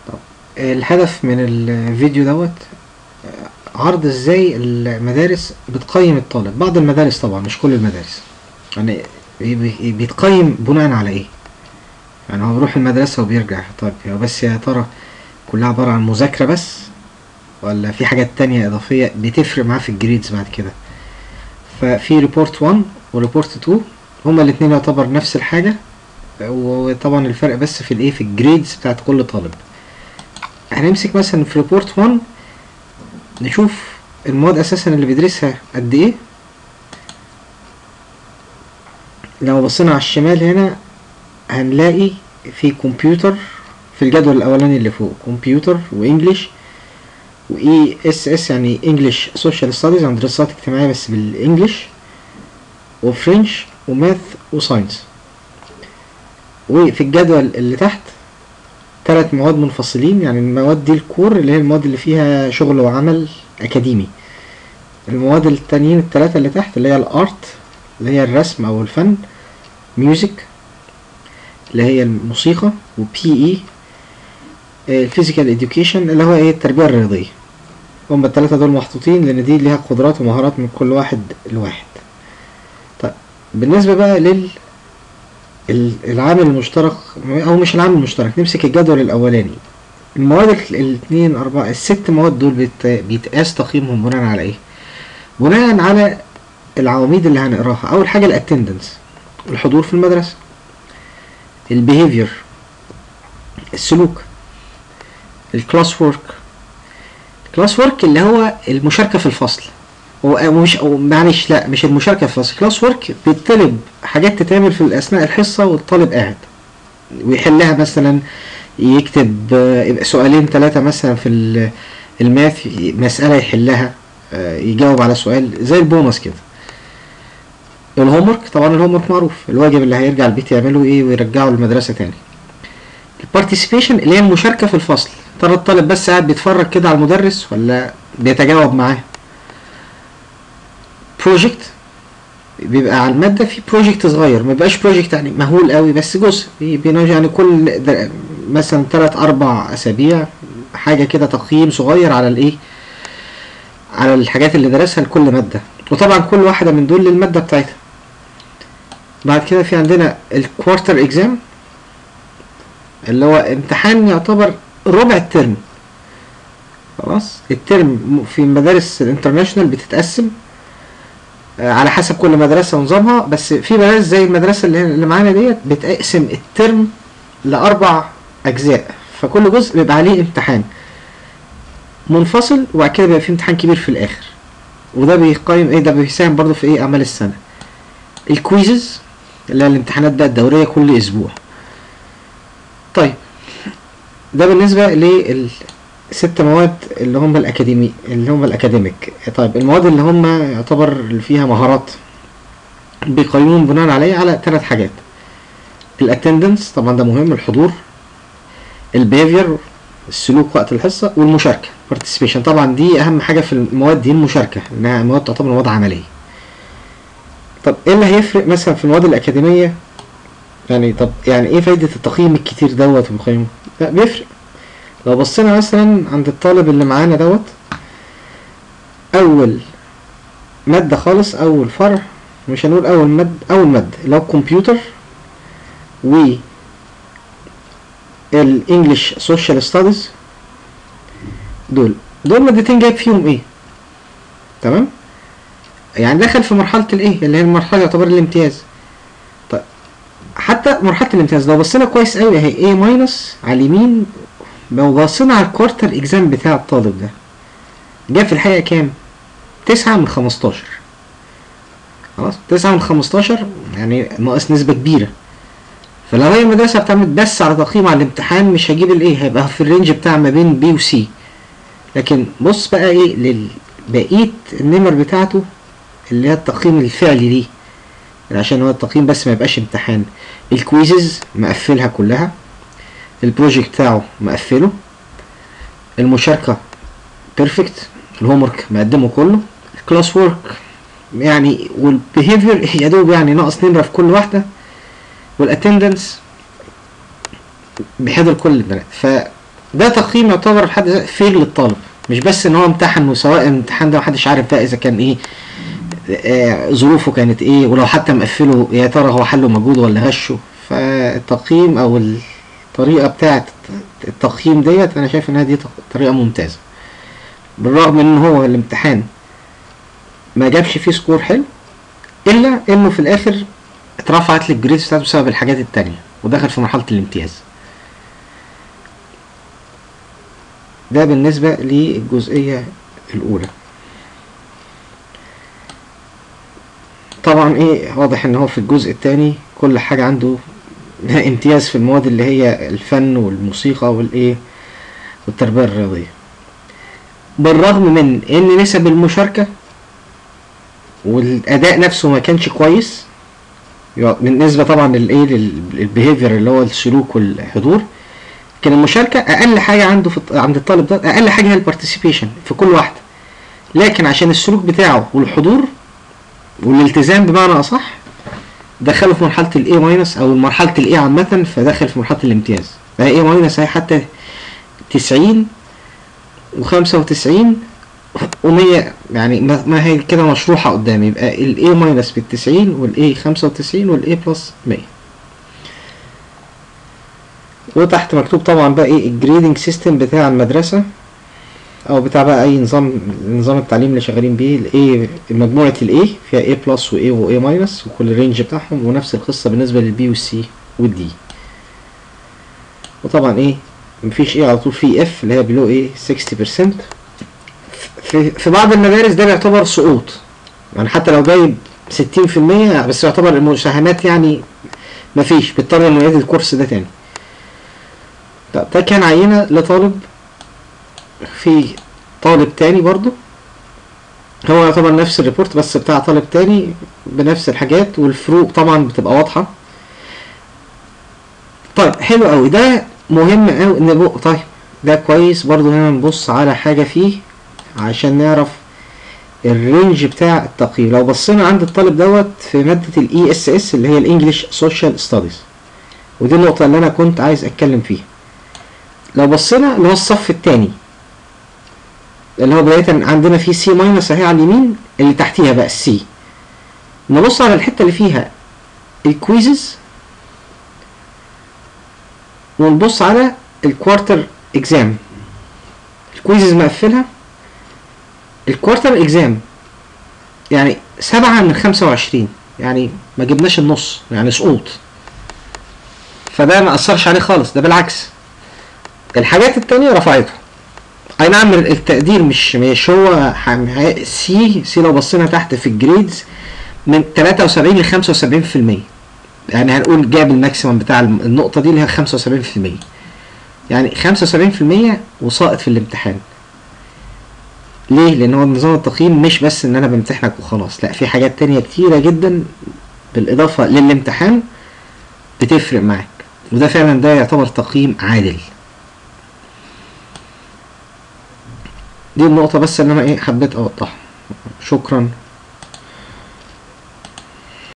الهدف من الفيديو دوت آه، عرض ازاي المدارس بتقيم الطالب بعض المدارس طبعا مش كل المدارس يعني بي- بي- بيتقيم بناء على ايه يعني هو بيروح المدرسة وبيرجع طيب هو بس يا ترى كلها عبارة عن مذاكرة بس ولا في حاجات تانية إضافية بتفرق معاه في الجريدز بعد كده ففي ريبورت 1 وريبورت 2 هما الاتنين يعتبر نفس الحاجة وطبعا الفرق بس في الايه في الجريدز بتاعت كل طالب هنمسك مثلا في ريبورت 1 نشوف المواد اساسا اللي بيدرسها قد ايه لو بصينا على الشمال هنا هنلاقي في كمبيوتر في الجدول الاولاني اللي فوق كمبيوتر وانجليش واي اس اس يعني انجليش سوشيال ستاديز عن دراسات اجتماعيه بس بالانجليش وفرنش وماث وساينس وفي الجدول اللي تحت ثلاث مواد منفصلين يعني المواد دي الكور اللي هي المواد اللي فيها شغل وعمل اكاديمي المواد التانيين الثلاثة اللي تحت اللي هي الارت اللي هي الرسم او الفن ميوزك اللي هي الموسيقى وبي اي الفيزيكال اديوكيشن اللي هو ايه التربية الرياضية هما التلاتة دول محطوطين لان دي ليها قدرات ومهارات من كل واحد لواحد طيب بالنسبة بقى لل ال- العامل المشترك او مش العامل المشترك نمسك الجدول الاولاني المواد ال- الاثنين اربعة الست مواد دول بيت- بيتقاس تقييمهم بناء على ايه بناء على العواميد اللي هنقراها اول حاجة الاتندنس الحضور في المدرسة البيهيفير السلوك الكلاس وورك الكلاس وورك اللي هو المشاركة في الفصل هو مش أو معلش لا مش المشاركة في الفصل كلاس وورك بيطلب حاجات تتعمل في أثناء الحصة والطالب قاعد ويحلها مثلا يكتب آه، يبقى سؤالين ثلاثة مثلا في ال- الماث مسألة يحلها آه، يجاوب على سؤال زي البونص كده الهومورك طبعا الهومورك معروف الواجب اللي هيرجع البيت يعمله ايه ويرجعه المدرسة تاني البارتيسيبيشن اللي هي المشاركة في الفصل ترى الطالب بس قاعد بيتفرج كده على المدرس ولا بيتجاوب معاه بروجكت بيبقى على المادة في بروجكت صغير ما بيبقاش بروجكت يعني مهول قوي بس جزء بي- بيناقش يعني كل در- مثلا تلات أربع أسابيع حاجة كده تقييم صغير على الإيه على الحاجات اللي درسها لكل مادة وطبعا كل واحدة من دول للمادة بتاعتها بعد كده في عندنا الكوارتر اكزام اللي هو امتحان يعتبر ربع الترم خلاص الترم في المدارس الانترناشونال بتتقسم آه، على حسب كل مدرسة ونظامها بس في مدارس زي المدرسة اللي اللي معانا ديت بتقسم الترم لأربع أجزاء فكل جزء بيبقى عليه امتحان منفصل وبعد كده بيبقى فيه امتحان كبير في الآخر وده بيقيم ايه ده بيساهم برضه في ايه أعمال السنة الكويزز اللي هي الامتحانات بقى الدورية كل أسبوع طيب ده بالنسبة للست مواد اللي هم الأكاديمي اللي هم الأكاديميك طيب المواد اللي هم يعتبر اللي فيها مهارات بيقيمون بناء عليه على ثلاث حاجات الاتندنس طبعا ده مهم الحضور البيهيفير السلوك وقت الحصة والمشاركة participation طبعا دي أهم حاجة في المواد دي المشاركة إنها مواد تعتبر مواد عملية طب ايه اللي هيفرق مثلا في المواد الأكاديمية يعني طب يعني ايه فايدة التقييم الكتير دوت ومقيمه لا بيفرق لو بصينا مثلا عند الطالب اللي معانا دوت أول مادة خالص أول فرع مش هنقول أول مادة أول مادة اللي هو الكمبيوتر و الانجليش سوشيال ستاديز دول دول مادتين جايب فيهم ايه تمام يعني دخل في مرحلة الايه اللي هي المرحلة يعتبر الامتياز طيب حتى مرحلة الامتياز لو بصينا كويس قوي اهي ايه ماينس على اليمين لو بصينا على الكوارتر اكزام بتاع الطالب ده جاب في الحقيقة كام؟ تسعة من خمستاشر خلاص تسعة من خمستاشر يعني ناقص نسبة كبيرة فلو هي المدرسة بتعمل بس على تقييم على الامتحان مش هجيب الايه هيبقى في الرينج بتاع ما بين بي وسي لكن بص بقى ايه للبقية النمر بتاعته اللي هي التقييم الفعلي ليه عشان هو التقييم بس ما يبقاش امتحان الكويزز مقفلها كلها البروجكت بتاعه مقفله المشاركة بيرفكت الهومورك مقدمه كله الكلاس وورك يعني والبيهيفير يا دوب يعني ناقص نمرة في كل واحدة والاتندنس بيحضر كل البنات ف ده تقييم يعتبر في حد ذاته فير للطالب مش بس ان هو امتحن وسواء الامتحان ده محدش عارف بقى اذا كان ايه آه، ظروفه كانت ايه ولو حتى مقفله يا ترى هو حله مجهود ولا غشه فالتقييم او الطريقه بتاعه التقييم ديت انا شايف انها دي تق- طريقه ممتازه بالرغم من ان هو الامتحان ما جابش فيه سكور حلو الا انه في الاخر اترفعت لي الجريد بتاعته بسبب الحاجات التانية ودخل في مرحله الامتياز ده بالنسبه للجزئيه الاولى طبعا ايه واضح ان هو في الجزء الثاني كل حاجة عنده امتياز في المواد اللي هي الفن والموسيقى والايه والتربية الرياضية بالرغم من ان نسب المشاركة والاداء نفسه ما كانش كويس يع- بالنسبة طبعا للايه للبيهيفير اللي هو السلوك والحضور كان المشاركة اقل حاجة عنده في الط- عند الطالب ده اقل حاجة هي البارتيسيبيشن في كل واحدة لكن عشان السلوك بتاعه والحضور والالتزام بمعنى اصح دخله في مرحله الاي ماينس او مرحله الاي عامه فدخل في مرحله الامتياز فهي اي ماينس هي حتى 90 و95 و100 يعني ما ما هي كده مشروحه قدامي يبقى الاي ماينس بال 90 والاي 95 والاي بلس 100 وتحت مكتوب طبعا بقى ايه الجريدنج سيستم بتاع المدرسه او بتاع بقى اي نظام نظام التعليم اللي شغالين بيه الاي مجموعه الاي فيها اي بلس واي واي ماينس وكل الرينج بتاعهم ونفس القصه بالنسبه للبي والسي والدي وطبعا ايه مفيش ايه على طول في اف اللي هي بلو ايه 60% في في بعض المدارس ده بيعتبر سقوط يعني حتى لو جايب 60% بس يعتبر المساهمات يعني مفيش بيضطر انه يعيد الكورس ده تاني طب ده كان عينه لطالب في طالب تاني برضو هو يعتبر نفس الريبورت بس بتاع طالب تاني بنفس الحاجات والفروق طبعا بتبقى واضحة طيب حلو قوي ده مهم قوي ان بو... طيب ده كويس برضو هنا نبص على حاجة فيه عشان نعرف الرينج بتاع التقييم لو بصينا عند الطالب دوت في مادة الاي اس اس اللي هي الانجليش سوشيال ستاديز ودي النقطة اللي انا كنت عايز اتكلم فيها لو بصينا اللي هو الصف التاني اللي هو بداية عندنا في سي ماينس اهي على اليمين اللي تحتيها بقى السي نبص على الحتة اللي فيها الكويزز ونبص على الكوارتر اكزام الكويزز مقفلها الكوارتر اكزام يعني سبعة من خمسة وعشرين يعني ما جبناش النص يعني سقوط فده ما أثرش عليه خالص ده بالعكس الحاجات التانية رفعته اي نعم التقدير مش مش هو ح- سي سي لو بصينا تحت في الجريدز من 73 ل 75% يعني هنقول جاب الماكسيمم بتاع الم- النقطة دي اللي هي 75% يعني 75% وساقط في الامتحان ليه؟ لأن هو نظام التقييم مش بس إن أنا بمتحنك وخلاص، لأ في حاجات تانية كتيرة جدا بالإضافة للامتحان بتفرق معاك، وده فعلا ده يعتبر تقييم عادل. دي النقطة بس اللي أنا إيه حبيت أوضحها. شكرا